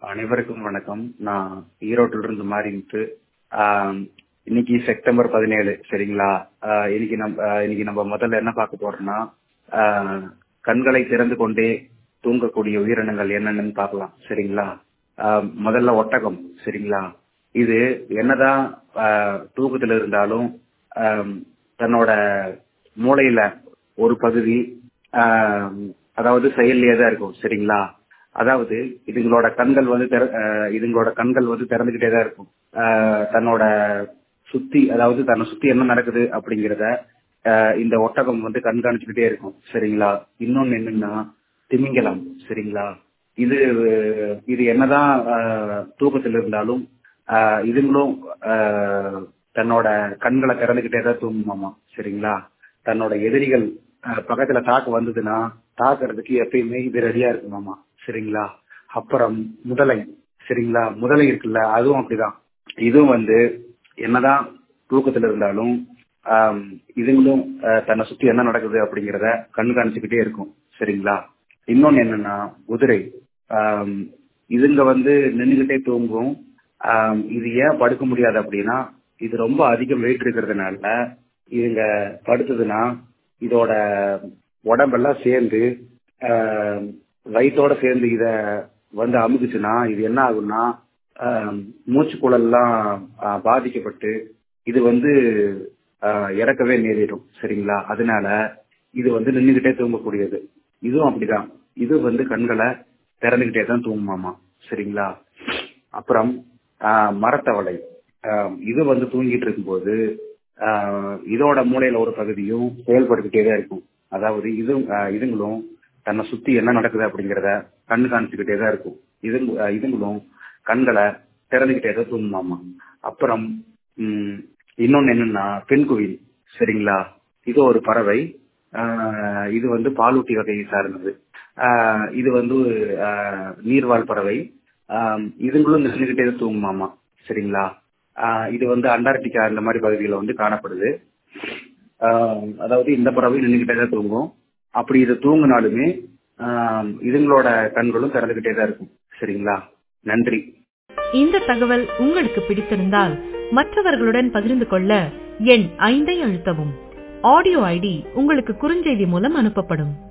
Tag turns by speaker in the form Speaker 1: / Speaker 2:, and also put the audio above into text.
Speaker 1: அனைவருக்கும் வணக்கம் நான் ஈரோட்டில இருந்து மாறிட்டு இன்னைக்கு செப்டம்பர் பதினேழு சரிங்களா ஆஹ் இன்னைக்கு நம்ம ஆஹ் இன்னைக்கு நம்ம முதல்ல என்ன பார்க்க போறோம்னா ஆஹ் கண்களை திறந்து கொண்டே தூங்கக்கூடிய உயிரினங்கள் என்னென்னு பார்க்கலாம் சரிங்களா ஆஹ் முதல்ல ஒட்டகம் சரிங்களா இது என்னதான் ஆஹ் தூக்கத்துல இருந்தாலும் ஆஹ் தன்னோட மூளையில ஒரு பகுதி ஆஹ் அதாவது செயல்லையே தான் இருக்கும் சரிங்களா அதாவது இதுங்களோட கண்கள் வந்து திற- ஆஹ் இதுங்களோட கண்கள் வந்து திறந்துகிட்டே தான் இருக்கும் ஆஹ் தன்னோட சுத்தி அதாவது தன்னை சுத்தி என்ன நடக்குது அப்படிங்கிறத ஆஹ் இந்த ஒட்டகம் வந்து கண்காணிச்சுக்கிட்டே இருக்கும் சரிங்களா இன்னொன்னு என்னன்னா திமிங்கலம் சரிங்களா இது இது என்னதான் ஆஹ் தூக்கத்தில் இருந்தாலும் ஆஹ் இதுங்களும் ஆஹ் தன்னோட கண்களை திறந்துகிட்டே தான் தூங்குமாமா சரிங்களா தன்னோட எதிரிகள் ஆஹ் பக்கத்துல தாக்கு வந்ததுன்னா தாக்குறதுக்கு எப்பயுமே இது ரெடியா இருக்குமாமா சரிங்களா அப்புறம் முதலை சரிங்களா முதலை இருக்குல்ல அதுவும் அப்படிதான் இதுவும் வந்து என்னதான் தூக்கத்துல இருந்தாலும் ஆம், இதுங்களும் ஆஹ், தன்னை சுத்தி என்ன நடக்குது அப்படிங்கிறத கண்காணிச்சுக்கிட்டே இருக்கும் சரிங்களா இன்னொன்னு என்னன்னா குதிரை ஆம், இதுங்க வந்து நின்றுகிட்டே தூங்கும் ஆம், இது ஏன் படுக்க முடியாது அப்படின்னா இது ரொம்ப அதிகம் வெயிட் இருக்கிறதுனால இதுங்க படுத்ததுன்னா இதோட உடம்பெல்லாம் சேர்ந்து ஆம், வயித்தோட சேர்ந்து இத வந்து அமுக்குச்சுன்னா இது என்ன ஆகும்னா ஆம், மூச்சுக்குழல்லாம் ஆ, பாதிக்கப்பட்டு இது வந்து ஆ, இறக்கவே நேரிடும் சரிங்களா அதனால இது வந்து நின்றுகிட்டே தூங்கக்கூடியது இதுவும் அப்படிதான் இது வந்து கண்களை திறந்துகிட்டே தான் தூங்குமாமா சரிங்களா அப்புறம் ஆ, மரத்தவளை ஆ, இது வந்து தூங்கிட்டு இருக்கும்போது ஆ, இதோட மூளையில ஒரு பகுதியும் செயல்பட்டுக்கிட்டே தான் இருக்கும் அதாவது இது ஆ, இதுங்களும் தன்னை சுத்தி என்ன நடக்குது அப்படிங்கிறத கண்ணு காமிச்சுக்கிட்டே தான் இருக்கும் இது இதுங்களும் கண்களை திறந்துகிட்டே தான் தூங்குமாமா அப்புறம் ம், இன்னொன்னு என்னன்னா பெண்குயில் சரிங்களா இது ஒரு பறவை ஆஹ் இது வந்து பாலூட்டி வகையை சார்ந்தது ஆஹ் இது வந்து ஆஹ் நீர்வாழ் பறவை ஆஹ் இதுங்களும் நின்றுகிட்டே தான் தூங்குமாமா சரிங்களா ஆஹ் இது வந்து அண்டார்டிகா இந்த மாதிரி பகுதிகளில் வந்து காணப்படுது ஆஹ் அதாவது இந்த பறவை நின்றுகிட்டே தான் தூங்கும் அப்படி இது தூங்கினாலுமே ஆஹ் இதுங்களோட கண்களும் திறந்துகிட்டே தான் இருக்கும் சரிங்களா நன்றி
Speaker 2: இந்த தகவல் உங்களுக்கு பிடித்திருந்தால் மற்றவர்களுடன் பகிர்ந்து கொள்ள எண் ஐந்தை அழுத்தவும் ஆடியோ ஐடி உங்களுக்கு குறுஞ்செய்தி மூலம் அனுப்பப்படும்